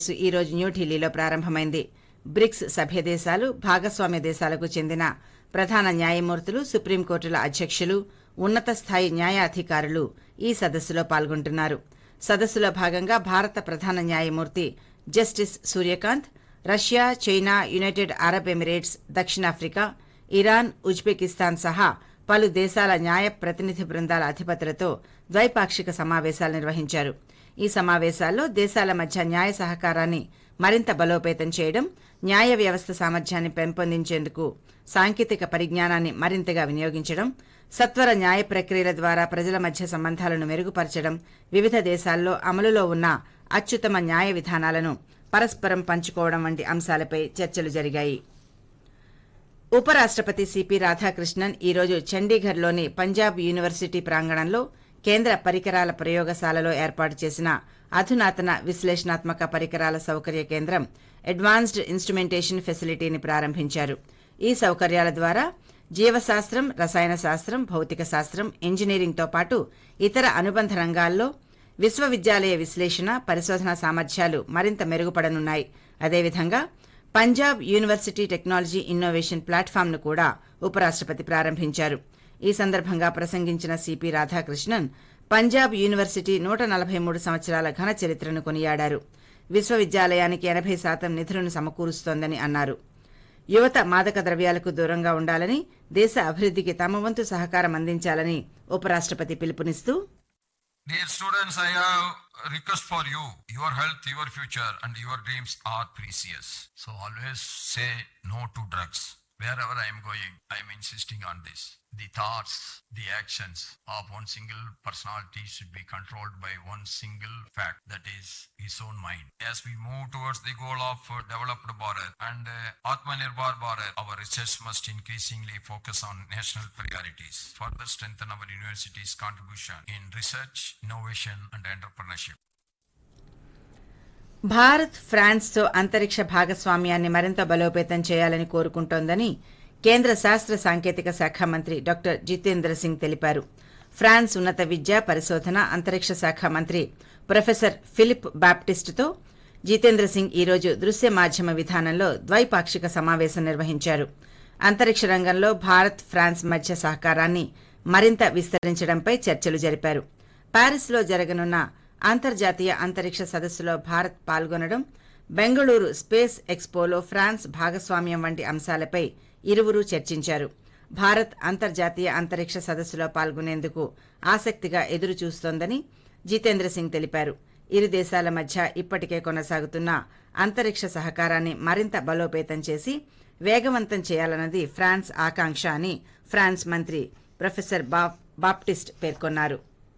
సదస్సు ఈ రోజు న్యూఢిల్లీలో ప్రారంభమైంది బ్రిక్స్ సభ్య దేశాలు భాగస్వామ్య దేశాలకు చెందిన ప్రధాన న్యాయమూర్తులు సుప్రీంకోర్టుల అధ్యక్షులు ఉన్నత స్థాయి న్యాయాధికారులు ఈ సదస్సులో పాల్గొంటున్నారు సదస్సులో భాగంగా భారత ప్రధాన న్యాయమూర్తి justice Suryakant Russia China United Arab Emirates దక్షిణాఫ్రికా ఇరాన్ ఉజ్బెకిస్తాన్ సహా పలు దేశాల న్యాయ ప్రతినిధి బృందాల అధిపతులతో ద్వైపాక్షిక సమావేశాలు నిర్వహించారు ఈ సమావేశాల్లో దేశాల మధ్య న్యాయ సహకారాన్ని మరింత బలోపేతం చేయడం న్యాయ వ్యవస్థ సామర్థ్యాన్ని పెంపొందించేందుకు సాంకేతిక పరిజ్ఞానాన్ని మరింతగా వినియోగించడం సత్వర న్యాయ ప్రక్రియల ద్వారా ప్రజల మధ్య సంబంధాలను మెరుగుపరచడం వివిధ దేశాల్లో అమలులో ఉన్న అత్యుత్తమ న్యాయ విధానాలను పరస్పరం పంచుకోవడం వంటి అంశాలపై చర్చలు జరిగాయి ఉపరాష్టపతి సిపి రాధాకృష్ణన్ ఈ రోజు చండీగఢ్లోని పంజాబ్ యూనివర్సిటీ ప్రాంగణంలో కేంద్ర పరికరాల ప్రయోగశాలలో ఏర్పాటు చేసిన అధునాతన విశ్లేషణాత్మక పరికరాల సౌకర్య కేంద్రం అడ్వాన్స్డ్ ఇన్స్ట్రుమెంటేషన్ ఫెసిలిటీని ప్రారంభించారు ఈ సౌకర్యాల ద్వారా జీవశాస్త్రం రసాయన శాస్త్రం భౌతిక శాస్త్రం ఇంజనీరింగ్తో పాటు ఇతర అనుబంధ రంగాల్లో విశ్వవిద్యాలయ విశ్లేషణ పరిశోధన సామర్థ్యాలు మరింత మెరుగుపడనున్నాయి అదేవిధంగా పంజాబ్ యూనివర్సిటీ టెక్నాలజీ ఇన్నోవేషన్ ప్లాట్ఫామ్ను కూడా ఉపరాష్టపతి ప్రారంభించారు ఈ సందర్భంగా ప్రసంగించిన సిపి రాధాకృష్ణన్ పంజాబ్ యూనివర్సిటీ నూట నలభై మూడు సంవత్సరాల ఘన చరిత్రను కొనియాడారు విశ్వవిద్యాలయానికి ఎనభై శాతం నిధులను సమకూరుస్తోందని అన్నారు యువత మాదక ద్రవ్యాలకు దూరంగా ఉండాలని దేశ అభివృద్ధికి తమ వంతు సహకారం అందించాలని ఉపరాష్టపతి పిలుపునిస్తూ Dear students, I have a request for you. Your health, your future, and your dreams are precious. So always say no to drugs. Wherever I am going, I am insisting on this. The thoughts, the actions of one single personality should be controlled by one single fact, that is his own mind. As we move towards the goal of uh, developed Bharat and uh, Atmanirbhar Bharat, our research must increasingly focus on national priorities, further strengthen our universities' contribution in research, innovation, and entrepreneurship. Bharat ఫ్రాన్స్తో అంతరిక్ష భాగస్వామ్యాన్ని మరింత బలోపేతం చేయాలని కోరుకుంటోందని కేంద్ర శాస్త్ర సాంకేతిక శాఖ మంత్రి డాక్టర్ జితేంద్ర సింగ్ తెలిపారు ఫ్రాన్స్ ఉన్నత విద్య పరిశోధన అంతరిక్ష శాఖ మంత్రి ప్రొఫెసర్ ఫిలిప్ బాప్టిస్టుతో జితేంద్ర సింగ్ ఈ రోజు దృశ్య మాధ్యమ విధానంలో ద్వైపాక్షిక సమావేశం నిర్వహించారు అంతరిక్ష రంగంలో భారత్ ఫ్రాన్స్ మధ్య సహకారాన్ని మరింత విస్తరించడంపై చర్చలు జరిపారు ప్యారిస్లో జరగనున్న అంతర్జాతీయ అంతరిక్ష సదస్సులో భారత్ పాల్గొనడం బెంగళూరు స్పేస్ ఎక్స్పోలో ఫ్రాన్స్ భాగస్వామ్యం వంటి అంశాలపై ఇరువురు చర్చించారు భారత్ అంతర్జాతీయ అంతరిక్ష సదస్సులో పాల్గొనేందుకు ఆసక్తిగా ఎదురు చూస్తోందని జితేంద్ర సింగ్ తెలిపారు ఇరు దేశాల మధ్య ఇప్పటికే కొనసాగుతున్న అంతరిక్ష సహకారాన్ని మరింత బలోపేతం చేసి వేగవంతం చేయాలన్నది ఫ్రాన్స్ ఆకాంక్ష అని ఫ్రాన్స్ మంత్రి ప్రొఫెసర్ బాప్టిస్ట్ పేర్కొన్నారు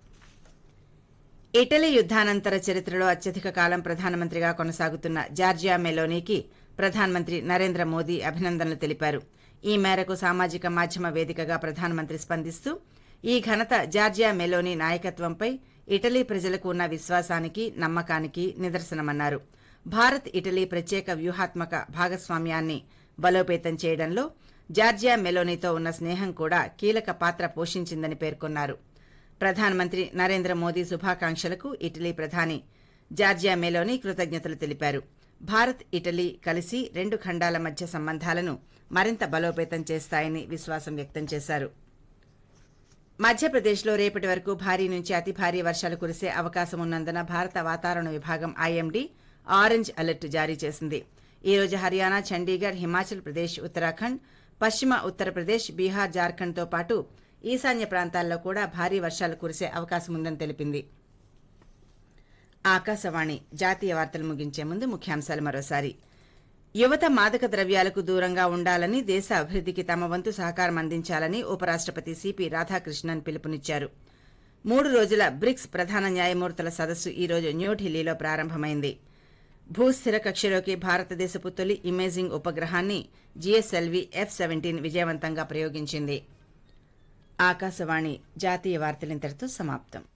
ఇటలీ యుద్ధానంతర చరిత్రలో అత్యధిక కాలం ప్రధానమంత్రిగా కొనసాగుతున్న జార్జియా మెలోనీకి ప్రధానమంత్రి నరేంద్ర మోదీ అభినందనలు తెలిపారు ఈ మేరకు సామాజిక మాధ్యమ వేదికగా ప్రధానమంత్రి స్పందిస్తూ ఈ ఘనత జార్జియా మెలోనీ నాయకత్వంపై ఇటలీ ప్రజలకు ఉన్న విశ్వాసానికి నమ్మకానికి నిదర్శనమన్నారు భారత్ ఇటలీ ప్రత్యేక వ్యూహాత్మక భాగస్వామ్యాన్ని బలోపేతం చేయడంలో జార్జియా మెలోనీతో ఉన్న స్నేహం కూడా కీలక పాత్ర పోషించిందని పేర్కొన్నారు ప్రధానమంత్రి నరేంద్ర మోదీ శుభాకాంక్షలకు ఇటలీ ప్రధాని జార్జియా మెలోని కృతజ్ఞతలు తెలిపారు భారత్ ఇటలీ కలిసి రెండు ఖండాల మధ్య సంబంధాలను మరింత బలోపేతం చేస్తాయని విశ్వాసం వ్యక్తం చేశారు మధ్యప్రదేశ్లో రేపటి వరకు భారీ నుంచి అతి భారీ వర్షాలు కురిసే అవకాశం ఉన్నందున భారత వాతావరణ విభాగం ఐఎండీ ఆరెంజ్ అలర్ట్ జారీ చేసింది ఈ రోజు హర్యానా చండీగఢ్ హిమాచల్ ప్రదేశ్ ఉత్తరాఖండ్ పశ్చిమ ఉత్తరప్రదేశ్ బీహార్ జార్ఖండ్తో పాటు ఈశాన్య ప్రాంతాల్లో కూడా భారీ వర్షాలు కురిసే అవకాశం ఉందని తెలిపింది ఆకాశవాణి జాతీయ వార్తలు ముగించే ముందు ముఖ్యాంశాలు మరోసారి యువత మాదక ద్రవ్యాలకు దూరంగా ఉండాలని దేశ అభివృద్ధికి తమ వంతు సహకారం అందించాలని ఉపరాష్టపతి సిపి రాధాకృష్ణన్ పిలుపునిచ్చారు మూడు రోజుల బ్రిక్స్ ప్రధాన న్యాయమూర్తుల సదస్సు ఈ రోజు న్యూఢిల్లీలో ప్రారంభమైంది భూస్థిర కక్షలోకి భారతదేశపు తొలి ఇమేజింగ్ ఉపగ్రహాన్ని జీఎస్ఎల్వి ఎఫ్ సెవెంటీన్ విజయవంతంగా ప్రయోగించింది ఆకాశవాణి జాతీయ వార్తలింతటితో సమాప్తం